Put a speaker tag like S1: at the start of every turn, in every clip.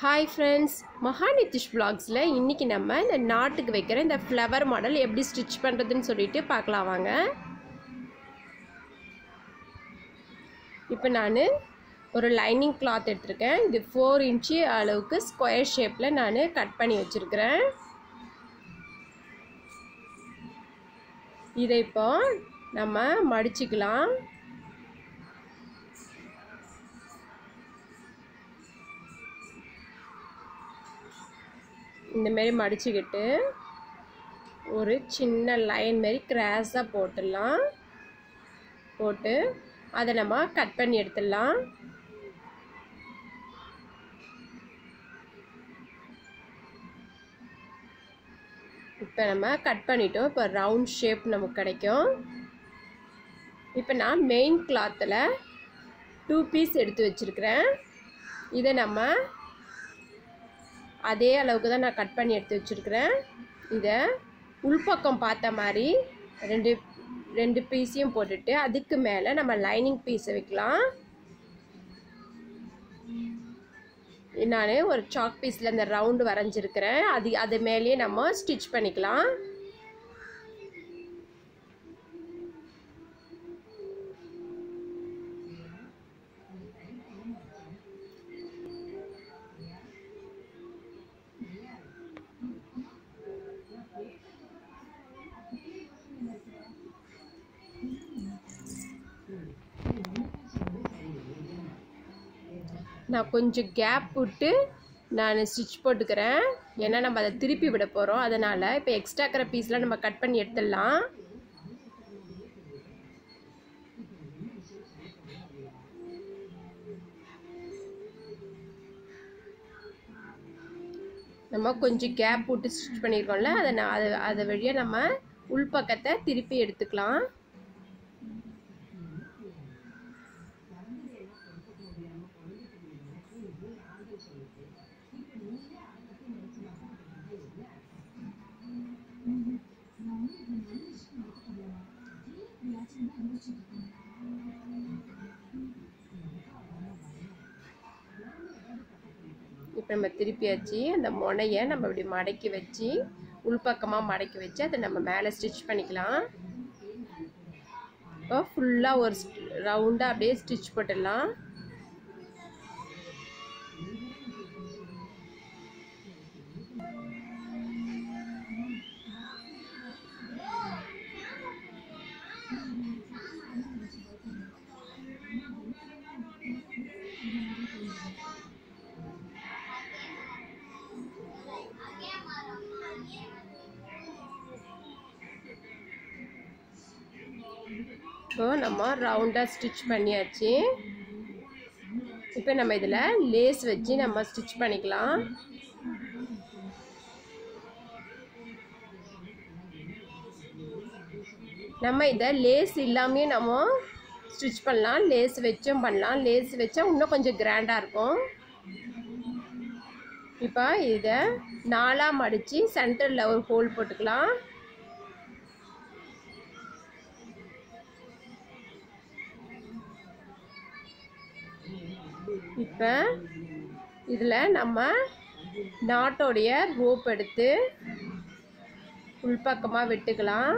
S1: hi friends மகா நிதிஷ் vlogsல இன்றைக்கி நம்ம இந்த நாட்டுக்கு வைக்கிற இந்த ஃப்ளவர் மாடல் எப்படி ஸ்டிச் பண்ணுறதுன்னு சொல்லிட்டு பார்க்கலாம் வாங்க இப்போ நான் ஒரு லைனிங் கிளாத் எடுத்திருக்கேன் இது ஃபோர் இன்ச்சு அளவுக்கு ஸ்கொயர் ஷேப்பில் நான் கட் பண்ணி வச்சுருக்கிறேன் இதை இப்போ நம்ம மடிச்சுக்கலாம் இந்த மாரி மடிச்சுக்கிட்டு ஒரு சின்ன லைன் மாரி கிராஸாக போட்டுடலாம் போட்டு அதை நம்ம கட் பண்ணி எடுத்துடலாம் இப்போ நம்ம கட் பண்ணிட்டோம் இப்போ ரவுண்ட் ஷேப் நமக்கு கிடைக்கும் இப்போ நான் மெயின் கிளாத்தில் டூ பீஸ் எடுத்து வச்சுருக்கிறேன் இதை நம்ம அதே அளவுக்கு தான் நான் கட் பண்ணி எடுத்து வச்சுருக்கிறேன் இதை உள்பக்கம் பார்த்த மாதிரி ரெண்டு ரெண்டு பீஸையும் போட்டுட்டு அதுக்கு மேலே நம்ம லைனிங் பீஸை வைக்கலாம் நான் ஒரு சாக் பீஸில் இந்த ரவுண்டு வரைஞ்சிருக்கிறேன் அது அது மேலேயே நம்ம ஸ்டிச் பண்ணிக்கலாம் நான் கொஞ்சம் கேப் விட்டு நான் ஸ்டிச் போட்டுக்கிறேன் ஏன்னா நம்ம அதை திருப்பி விட போகிறோம் அதனால் இப்போ எக்ஸ்ட்ரா இருக்கிற பீஸ்லாம் நம்ம கட் பண்ணி எடுத்துடலாம் நம்ம கொஞ்சம் கேப் விட்டு ஸ்டிச் பண்ணியிருக்கோம்ல அதை நான் அதை அதை வழியாக நம்ம உள்பக்கத்தை திருப்பி எடுத்துக்கலாம் இப்போ நம்ம திருப்பியாச்சு அந்த முனையை நம்ம இப்படி மடக்கி வச்சு உள்பக்கமாக மடக்கி வச்சு அதை நம்ம மேலே ஸ்டிச் பண்ணிக்கலாம் இப்போ ஃபுல்லாக ஒரு ரவுண்டாக அப்படியே ஸ்டிச் போட்டுடலாம் இப்போ நம்ம ரவுண்டாக ஸ்டிச் பண்ணியாச்சு இப்போ நம்ம இதில் லேஸ் வச்சு நம்ம ஸ்டிச் பண்ணிக்கலாம் நம்ம இதை லேஸ் இல்லாமே நம்ம ஸ்டிச் பண்ணலாம் லேஸ் வச்சும் பண்ணலாம் லேஸ் வச்சா இன்னும் கொஞ்சம் கிராண்டாக இருக்கும் இப்போ இதை நாலாக மடித்து சென்டரில் ஒரு ஹோல் போட்டுக்கலாம் இப்போ இதில் நம்ம நாட்டோடைய ரோப் எடுத்து உள்பக்கமாக விட்டுக்கலாம்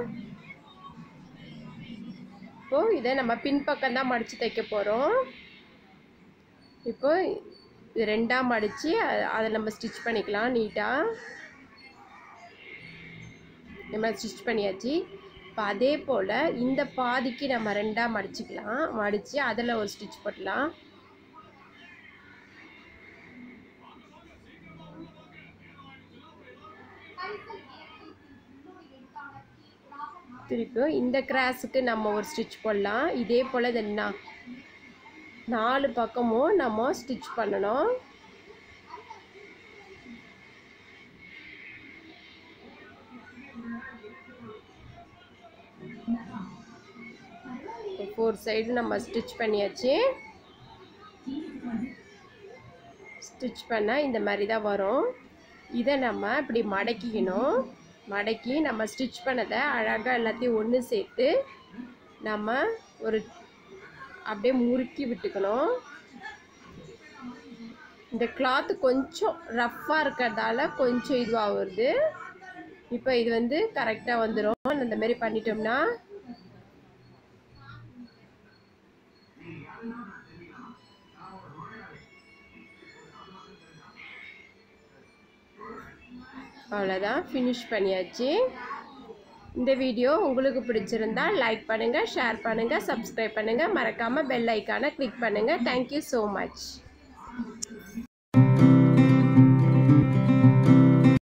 S1: இப்போது இதை நம்ம பின்பக்கம் தான் மடித்து தைக்க போகிறோம் இப்போ இது ரெண்டாக மடித்து அதை நம்ம ஸ்டிச் பண்ணிக்கலாம் நீட்டாக நம்ம ஸ்டிச் பண்ணியாச்சு இப்போ அதே போல் இந்த பாதிக்கு நம்ம ரெண்டாக மடிச்சுக்கலாம் மடித்து அதில் ஒரு ஸ்டிச் போட்டலாம் திருப்பியும் இந்த கிராஸுக்கு நம்ம ஒரு ஸ்டிச் போடலாம் இதே போல் இது நாலு பக்கமும் நம்ம ஸ்டிச் பண்ணணும் ஃபோர் சைடு நம்ம ஸ்டிச் பண்ணியாச்சு ஸ்டிச் பண்ணால் இந்த மாதிரி தான் வரும் இதை நம்ம இப்படி மடக்கிக்கணும் மடக்கி நம்ம ஸ்டிச் பண்ணதை அழகாக எல்லாத்தையும் ஒன்று சேர்த்து நம்ம ஒரு அப்படியே முறுக்கி விட்டுக்கணும் இந்த கிளாத்து கொஞ்சம் ரஃப்பாக இருக்கிறதால கொஞ்சம் இதுவாக வருது இப்போ இது வந்து கரெக்டாக வந்துடும் இந்த மாதிரி பண்ணிட்டோம்னா அவ்வளோதான் ஃபினிஷ் பண்ணியாச்சு இந்த வீடியோ உங்களுக்கு பிடிச்சிருந்தா லைக் பண்ணுங்கள் ஷேர் பண்ணுங்கள் சப்ஸ்கிரைப் பண்ணுங்கள் மறக்காமல் பெல் ஐக்கானை கிளிக் பண்ணுங்கள் தேங்க்யூ ஸோ மச்